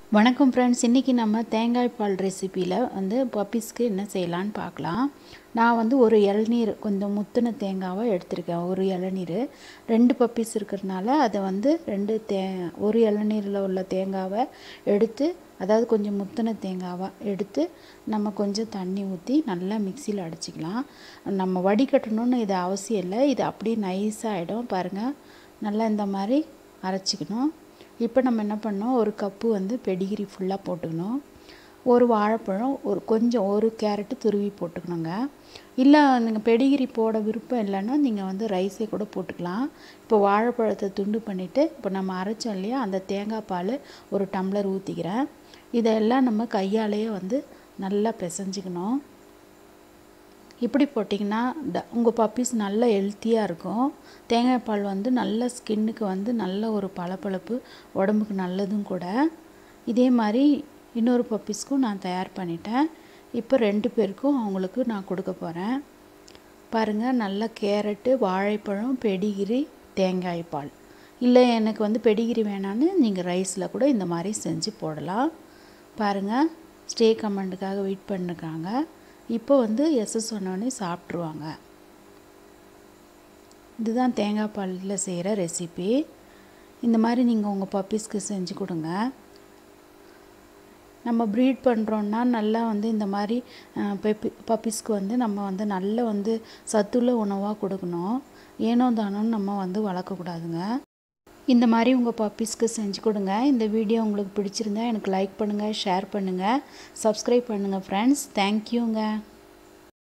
வணக்கம் ஃப்ரெண்ட்ஸ் இன்றைக்கி நம்ம தேங்காய் பால் ரெசிப்பியில் வந்து பப்பீஸ்க்கு என்ன செய்யலான்னு பார்க்கலாம் நான் வந்து ஒரு இளநீர் கொஞ்சம் முத்தின தேங்காவை எடுத்திருக்கேன் ஒரு இளநீர் ரெண்டு பப்பீஸ் இருக்கிறதுனால அதை வந்து ரெண்டு தே ஒரு இளநீரில் உள்ள தேங்காவை எடுத்து அதாவது கொஞ்சம் முத்தின தேங்காவை எடுத்து நம்ம கொஞ்சம் தண்ணி ஊற்றி நல்லா மிக்சியில் அடிச்சிக்கலாம் நம்ம வடிகட்டணும்னு இது அவசியம் இல்லை இது அப்படியே நைஸாக ஆகிடும் பாருங்கள் நல்லா இந்த மாதிரி அரைச்சிக்கணும் இப்போ நம்ம என்ன பண்ணோம் ஒரு கப்பு வந்து பெடிகிரி ஃபுல்லாக போட்டுக்கணும் ஒரு வாழைப்பழம் ஒரு கொஞ்சம் ஒரு கேரட்டு துருவி போட்டுக்கணுங்க இல்லை நீங்கள் பெடிகிரி போட விருப்பம் இல்லைன்னா நீங்கள் வந்து ரைஸே கூட போட்டுக்கலாம் இப்போ வாழைப்பழத்தை துண்டு பண்ணிவிட்டு இப்போ நம்ம அரைச்சோம் இல்லையா அந்த தேங்காய் பால் ஒரு டம்ளர் ஊற்றிக்கிறேன் இதெல்லாம் நம்ம கையாலேயே வந்து நல்லா பிசைஞ்சிக்கணும் இப்படி போட்டிங்கன்னா ட உங்கள் பப்பீஸ் நல்ல ஹெல்த்தியாக இருக்கும் தேங்காய் பால் வந்து நல்ல ஸ்கின்னுக்கு வந்து நல்ல ஒரு பளபளப்பு உடம்புக்கு நல்லதும் கூட இதே மாதிரி இன்னொரு பப்பீஸ்க்கும் நான் தயார் பண்ணிட்டேன் இப்போ ரெண்டு பேருக்கும் அவங்களுக்கு நான் கொடுக்க போகிறேன் பாருங்கள் நல்ல கேரட்டு வாழைப்பழம் பெடிகிரி தேங்காய் பால் இல்லை எனக்கு வந்து பெடிகிரி வேணான்னு நீங்கள் ரைஸில் கூட இந்த மாதிரி செஞ்சு போடலாம் பாருங்கள் ஸ்டே கமெண்ட்டுக்காக வெயிட் பண்ணிருக்காங்க இப்போ வந்து எஸ்எஸ் சொன்னோடனே சாப்பிட்ருவாங்க இதுதான் தேங்காய் பாலில் செய்கிற ரெசிபி இந்த மாதிரி நீங்கள் உங்கள் பப்பீஸ்க்கு செஞ்சு கொடுங்க நம்ம ப்ரீட் பண்ணுறோன்னா நல்லா வந்து இந்த மாதிரி பெப்பி பப்பீஸ்க்கு வந்து நம்ம வந்து நல்ல வந்து சத்துள்ள உணவாக கொடுக்கணும் ஏனோ தானோன்னு நம்ம வந்து வளர்க்கக்கூடாதுங்க இந்த மாதிரி உங்கள் பப்பீஸ்க்கு செஞ்சு கொடுங்க இந்த வீடியோ உங்களுக்கு பிடிச்சிருந்தா எனக்கு லைக் பண்ணுங்கள் ஷேர் பண்ணுங்கள் சப்ஸ்கிரைப் பண்ணுங்கள் ஃப்ரெண்ட்ஸ் தேங்க்யூங்க